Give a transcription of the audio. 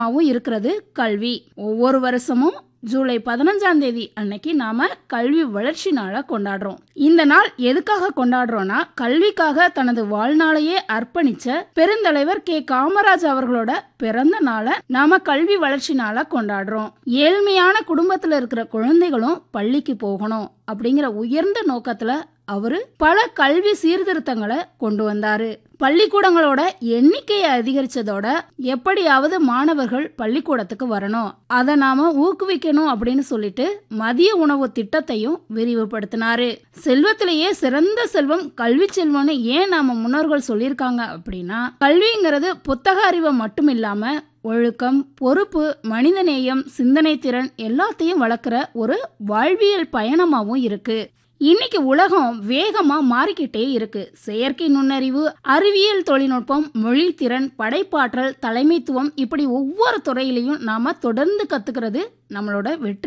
ஆவும் இருக்கிறது கல்வி ஒவ்வொரு வருஷமும் ஜூலை பதினஞ்சாம் தேதி அன்னைக்கு நாம கல்வி வளர்ச்சி நாளை கொண்டாடுறோம் இந்த நாள் எதுக்காக கொண்டாடுறோம்னா கல்விக்காக தனது வாழ்நாளையே அர்ப்பணிச்ச பெருந்தலைவர் கே காமராஜ் அவர்களோட பிறந்த நாளை நாம கல்வி வளர்ச்சி நாளா கொண்டாடுறோம் ஏழ்மையான குடும்பத்துல இருக்கிற குழந்தைகளும் பள்ளிக்கு போகணும் அப்படிங்கிற உயர்ந்த நோக்கத்துல அவரு பல கல்வி சீர்திருத்தங்களை கொண்டு வந்தாரு பள்ளிக்கூடங்களோட எண்ணிக்கையை அதிகரிச்சதோட எப்படியாவது மாணவர்கள் பள்ளிக்கூடத்துக்கு வரணும் அதை நாம ஊக்குவிக்கணும் அப்படின்னு சொல்லிட்டு மதிய உணவு திட்டத்தையும் விரிவுபடுத்தினாரு செல்வத்திலேயே சிறந்த செல்வம் கல்வி செல்வம்னு ஏன் நாம முன்னோர்கள் சொல்லியிருக்காங்க அப்படின்னா கல்விங்கிறது புத்தக அறிவை மட்டும் இல்லாம ஒழுக்கம் பொறுப்பு மனிதநேயம் சிந்தனை திறன் எல்லாத்தையும் வளர்க்குற ஒரு வாழ்வியல் பயணமாவும் இருக்கு இன்னைக்கு உலகம் வேகமா மாறிக்கிட்டே இருக்கு செயற்கை நுண்ணறிவு அறிவியல் தொழில்நுட்பம் மொழித்திறன் படைப்பாற்றல் தலைமைத்துவம் இப்படி ஒவ்வொரு துறையிலையும் நாம தொடர்ந்து கத்துக்கிறது நம்மளோட வெற்றி